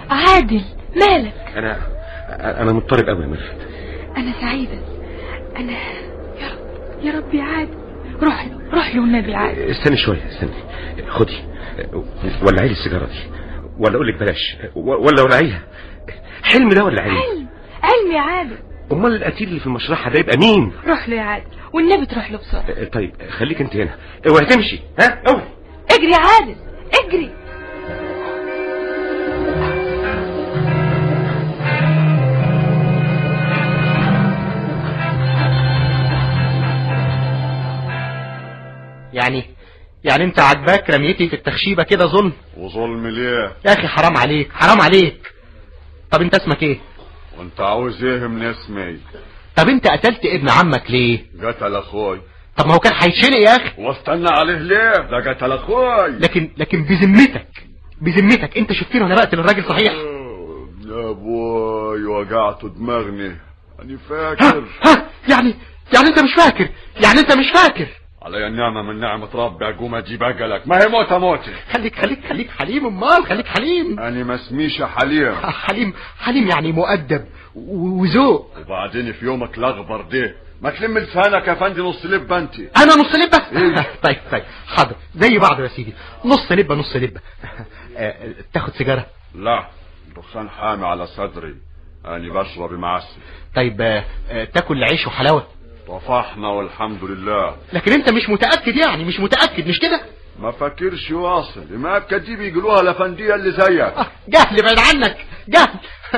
عادل مالك انا انا مضطرب قوي يا ميرفت انا سعيدة انا يا رب يا رب يا عادل روح له روح له والنبي عادل استني شويه استني خدي ولعي لي السيجاره دي ولا اقول لك بلاش ولا ولعيها حلم ده ولا علم علم علم يا عادل امال القتيل اللي في المشرحه ده يبقى مين روح له يا عادل والنبي تروح له بسرعة طيب خليك انت هنا اوعي تمشي ها اوعي اجري يا عادل اجري يعني يعني انت عجباك رميتي في التخشيبة كده ظلم وظلم ليه يا اخي حرام عليك حرام عليك طب انت اسمك ايه وانت عاوز ايه من اسمي طب انت قتلت ابن عمك ليه قتل اخوي طب ما هو كان هيتشنق يا اخي واستنى عليه ليه ده قتل اخوي لكن لكن بذمتك بذمتك انت شفتني وانا بقتل الراجل صحيح يا بوي وجعته دماغني انا ها فاكر ها يعني يعني انت مش فاكر يعني انت مش فاكر علي النعمة من نعمة ربي اقوم اجيب اجلك ما هي موتة موتة خليك خليك خليك حليم امال خليك حليم انا ما اسميش حليم حليم حليم يعني مؤدب و- وذوق وبعدين في يومك الاخبر ده ما تلم لسانك يا فندي نص لب انت انا نص لبه إيه؟ طيب طيب حاضر زي بعض يا سيدي نص لبه نص لبه آه، تاخد سيجاره لا دخان حامي على صدري انا بشرب معسل طيب آه، آه، تاكل عيش وحلاوه طفحنا والحمد لله لكن انت مش متاكد يعني مش متاكد مش كده ما فاكرش واصل ما الكديب يقولوها لفندية اللي زيك آه، جهل بعيد عنك جهل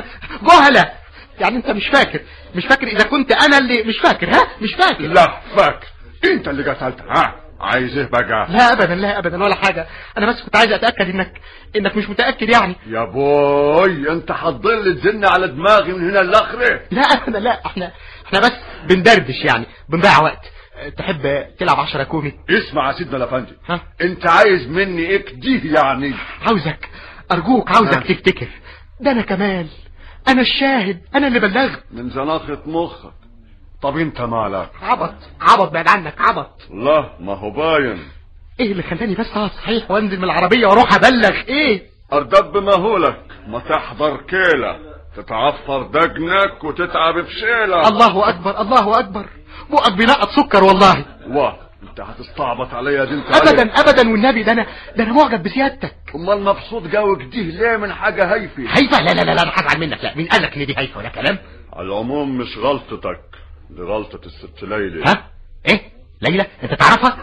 جهله يعني انت مش فاكر مش فاكر اذا كنت انا اللي مش فاكر ها مش فاكر لا فاكر انت اللي قتلت ها عايز ايه بقى لا ابدا لا ابدا ولا حاجه انا بس كنت عايز اتاكد انك انك مش متاكد يعني يا بوي انت هتضل تزن على دماغي من هنا لاخره لا ابدا لا احنا احنا بس بندردش يعني بنضيع وقت أه، تحب تلعب عشرة كومي اسمع يا سيدنا الافندي ها؟ انت عايز مني ايه كديه يعني عاوزك ارجوك عاوزك ها؟ تفتكر ده انا كمال انا الشاهد انا اللي بلغت من زناخة مخك طب انت مالك عبط عبط بعد عنك عبط لا ما هو باين ايه اللي خلاني بس اقعد صحيح وانزل من العربيه واروح ابلغ ايه اردب مهولك ما تحضر كيلة تتعفر دجنك وتتعب بشيلة الله اكبر الله اكبر بقك بينقط سكر والله واه انت هتستعبط عليا دي انت ابدا ابدا والنبي ده انا ده انا معجب بسيادتك امال مبسوط جو كديه ليه من حاجة هيفي هيفا لا لا لا لا انا هزعل منك لا مين قال لك ان دي هيفا ولا كلام على العموم مش غلطتك دي غلطة الست ليلى ها ايه ليلى انت تعرفها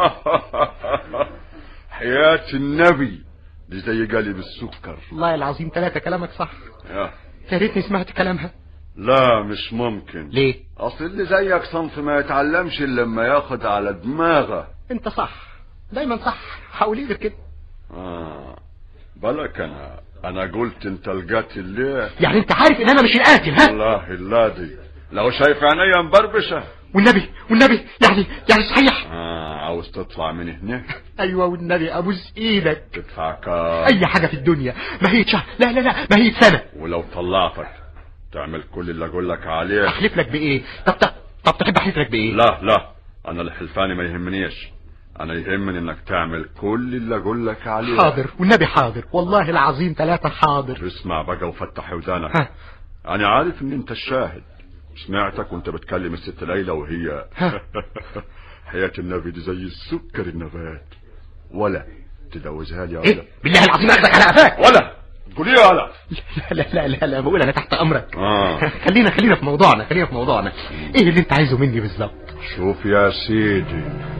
حياة النبي دي زي قلب السكر والله العظيم ثلاثة كلامك صح يا. يا ريتني سمعت كلامها لا مش ممكن ليه اصل اللي زيك صنف ما يتعلمش الا لما ياخد على دماغه انت صح دايما صح حاولي غير كده آه. بالك انا انا قلت انت القاتل ليه يعني انت عارف ان انا مش القاتل ها والله لا دي لو شايف عينيا مبربشة والنبي والنبي يعني يعني صحيح آه عاوز تطلع من هنا ايوه والنبي ابوس ايدك تدفع كام اي حاجة في الدنيا ما هي شهر لا لا لا ما هي سنة ولو طلعتك تعمل كل اللي اقول لك عليه احلف لك بايه طب طب طب تحب احلف لك بايه لا لا انا الحلفاني ما يهمنيش انا يهمني انك تعمل كل اللي اقول لك عليه حاضر والنبي حاضر والله العظيم ثلاثة حاضر اسمع بقى وفتح ودانك ها انا عارف ان انت الشاهد سمعتك وانت بتكلم الست ليلى وهي ها. حياة النبي دي زي السكر النبات ولا تجوزها لي ايه ولا بالله العظيم اخذك على قفاك ولا قولي يا ولا لا لا لا لا لا بقول انا تحت امرك آه. خلينا خلينا في موضوعنا خلينا في موضوعنا ايه اللي انت عايزه مني بالظبط شوف يا سيدي